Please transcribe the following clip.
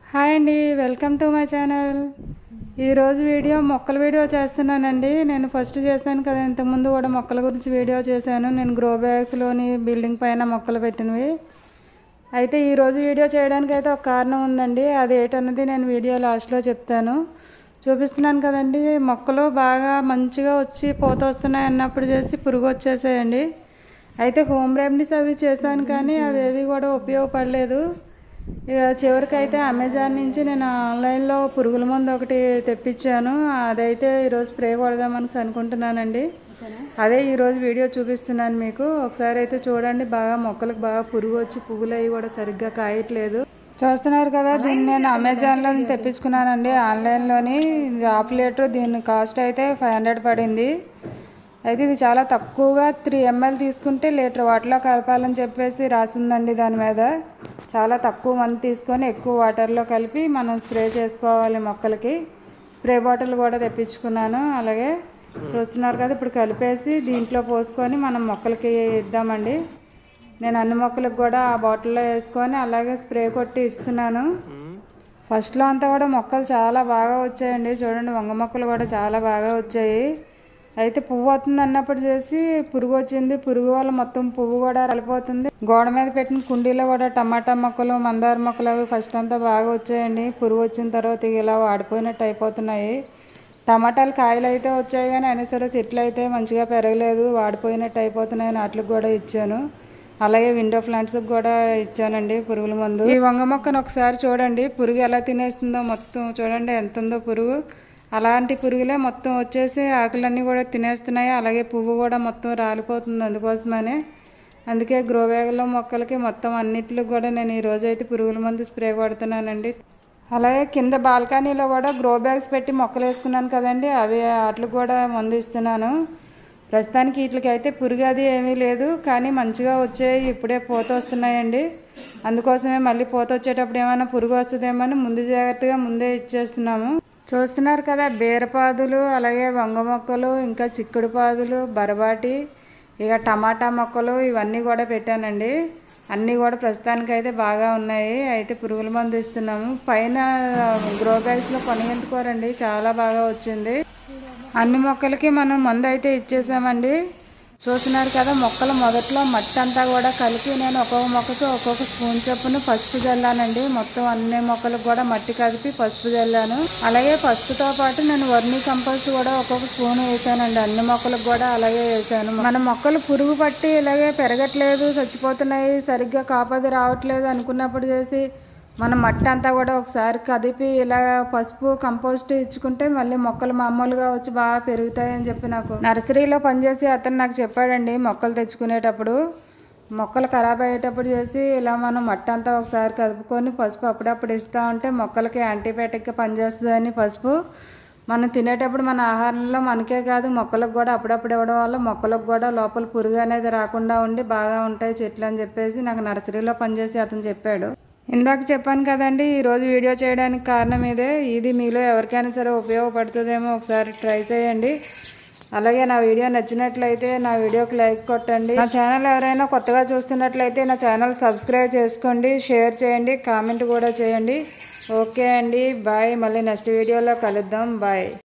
hi అండి welcome to my channel ఈరోజు video మొక్కల వీడియో చేస్తున్నానండి నేను ఫస్ట్ చేశాను కదా ఇంతకుముందు కూడా మొక్కల గురించి వీడియో చేశాను నేను గ్రో బ్యాగ్స్లోని బిల్డింగ్ పైన మొక్కలు పెట్టినవి అయితే ఈరోజు వీడియో చేయడానికి అయితే ఒక కారణం ఉందండి అది ఏంటన్నది నేను వీడియో లాస్ట్లో చెప్తాను చూపిస్తున్నాను కదండి మొక్కలు బాగా మంచిగా వచ్చి పోత వస్తున్నాయి అన్నప్పుడు చేసి పురుగు వచ్చేసాయండి అయితే హోమ్ రెమెడీస్ అవి చేశాను కానీ అవి ఏవి కూడా ఉపయోగపడలేదు ఇక చివరికి అయితే అమెజాన్ నుంచి నేను ఆన్లైన్లో పురుగుల మందు ఒకటి తెప్పించాను అదైతే ఈరోజు స్ప్రే కొడదామని అనుకుంటున్నానండి అదే ఈరోజు వీడియో చూపిస్తున్నాను మీకు ఒకసారి అయితే చూడండి బాగా మొక్కలకు బాగా పురుగు వచ్చి పువ్వులు అవి కూడా సరిగ్గా కాయట్లేదు చూస్తున్నారు కదా దీన్ని నేను అమెజాన్లో తెప్పించుకున్నానండి ఆన్లైన్లోని ఇది హాఫ్ లీటర్ దీని కాస్ట్ అయితే ఫైవ్ హండ్రెడ్ పడింది అయితే ఇది చాలా తక్కువగా త్రీ ఎంఎల్ తీసుకుంటే లీటర్ వాటర్లో కలపాలని చెప్పేసి రాసిందండి దాని మీద చాలా తక్కువ మంది తీసుకొని ఎక్కువ వాటర్లో కలిపి మనం స్ప్రే చేసుకోవాలి మొక్కలకి స్ప్రే బాటిల్ కూడా తెప్పించుకున్నాను అలాగే చూస్తున్నారు కదా ఇప్పుడు కలిపేసి దీంట్లో పోసుకొని మనం మొక్కలకి ఇద్దామండి నేను అన్ని మొక్కలకు కూడా ఆ బాటిల్లో వేసుకొని అలాగే స్ప్రే కొట్టి ఇస్తున్నాను ఫస్ట్లో అంతా కూడా మొక్కలు చాలా బాగా వచ్చాయండి చూడండి వంగ మొక్కలు కూడా చాలా బాగా వచ్చాయి అయితే పువ్వు వస్తుంది అన్నప్పుడు చేసి పురుగు వచ్చింది పురుగు వల్ల మొత్తం పువ్వు కూడా రాలిపోతుంది గోడ మీద పెట్టిన కుండీలో కూడా టమాటా మొక్కలు మందార మొక్కలు అవి ఫస్ట్ అంతా బాగా వచ్చాయండి పురుగు వచ్చిన తర్వాత ఇక ఇలా వాడిపోయినట్టు అయిపోతున్నాయి టమాటాలు కాయలు అయితే వచ్చాయి కానీ అయినా సరే చెట్లు అయితే మంచిగా పెరగలేదు వాడిపోయినట్టు అయిపోతున్నాయి వాటికి కూడా ఇచ్చాను అలాగే విండో ప్లాంట్స్కి కూడా ఇచ్చానండి పురుగుల మందు ఈ వంగ మొక్కను ఒకసారి చూడండి పురుగు ఎలా తినేస్తుందో మొత్తం చూడండి ఎంత ఉందో పురుగు అలాంటి పురుగులే మొత్తం వచ్చేసి ఆకులన్నీ కూడా తినేస్తున్నాయి అలాగే పువ్వు కూడా మొత్తం రాలిపోతుంది అందుకోసమనే అందుకే గ్రో బ్యాగ్లో మొక్కలకి మొత్తం అన్నిటికి కూడా నేను ఈ రోజు అయితే పురుగుల మందు స్ప్రే కొడుతున్నానండి అలాగే కింద బాల్కనీలో కూడా గ్రో బ్యాగ్స్ పెట్టి మొక్కలు వేసుకున్నాను కదండి అవి వాటికి కూడా మందు ఇస్తున్నాను ప్రస్తుతానికి వీటికి అయితే పురుగు అది ఏమీ లేదు కానీ మంచిగా వచ్చాయి ఇప్పుడే పూత వస్తున్నాయండి అందుకోసమే మళ్ళీ పూత వచ్చేటప్పుడు ఏమైనా పురుగు వస్తుందేమో అని ముందు జాగ్రత్తగా ముందే ఇచ్చేస్తున్నాము చూస్తున్నారు కదా బీరపాదులు అలాగే వంగ మొక్కలు ఇంకా చిక్కుడు పాదులు బరబాటి ఇక టమాటా మొక్కలు ఇవన్నీ కూడా పెట్టానండి అన్నీ కూడా ప్రస్తుతానికి అయితే బాగా ఉన్నాయి అయితే పురుగుల మందు ఇస్తున్నాము పైన గ్రో బ్యాగ్స్లో కొనిగించుకోరండి చాలా బాగా వచ్చింది అన్ని మొక్కలకి మనం మందు అయితే ఇచ్చేసామండి చూస్తున్నారు కదా మొక్కలు మొదట్లో మట్టి అంతా కూడా కలిపి నేను ఒక్కొక్క మొక్కకి ఒక్కొక్క స్పూన్ చొప్పున పసుపు చల్లానండి మొత్తం అన్ని మొక్కలకు కూడా మట్టి కలిపి పసుపు చల్లాను అలాగే పసుపుతో పాటు నేను వర్మీ కంపోస్ట్ కూడా ఒక్కొక్క స్పూన్ వేసానండి అన్ని మొక్కలకు కూడా అలాగే వేసాను మన మొక్కలు పురుగు పట్టి ఇలాగే పెరగట్లేదు చచ్చిపోతున్నాయి సరిగ్గా కాపది రావట్లేదు అనుకున్నప్పుడు చేసి మనం మట్టి అంతా కూడా ఒకసారి కదిపి ఇలా పసుపు కంపోస్ట్ ఇచ్చుకుంటే మళ్ళీ మొక్కలు మామూలుగా వచ్చి బాగా పెరుగుతాయి అని చెప్పి నాకు నర్సరీలో పనిచేసి అతను నాకు చెప్పాడండి మొక్కలు తెచ్చుకునేటప్పుడు మొక్కలు ఖరాబ్ అయ్యేటప్పుడు చేసి ఇలా మనం మట్టి అంతా ఒకసారి కదుపుకొని పసుపు అప్పుడప్పుడు ఇస్తూ ఉంటే మొక్కలకి యాంటీబయాటిక్గా పనిచేస్తుందని పసుపు మనం తినేటప్పుడు మన ఆహారంలో మనకే కాదు మొక్కలకు కూడా అప్పుడప్పుడు ఇవ్వడం వల్ల మొక్కలకు కూడా లోపల పురుగు అనేది రాకుండా ఉండి బాగా ఉంటాయి చెట్లు అని చెప్పేసి నాకు నర్సరీలో పనిచేసి అతను చెప్పాడు ఇందాక చెప్పాను కదండి ఈరోజు వీడియో చేయడానికి కారణం ఇదే ఇది మీలో ఎవరికైనా సరే ఉపయోగపడుతుందేమో ఒకసారి ట్రై చేయండి అలాగే నా వీడియో నచ్చినట్లయితే నా వీడియోకి లైక్ కొట్టండి నా ఛానల్ ఎవరైనా కొత్తగా చూస్తున్నట్లయితే నా ఛానల్ సబ్స్క్రైబ్ చేసుకోండి షేర్ చేయండి కామెంట్ కూడా చేయండి ఓకే అండి బాయ్ మళ్ళీ నెక్స్ట్ వీడియోలో కలుద్దాం బాయ్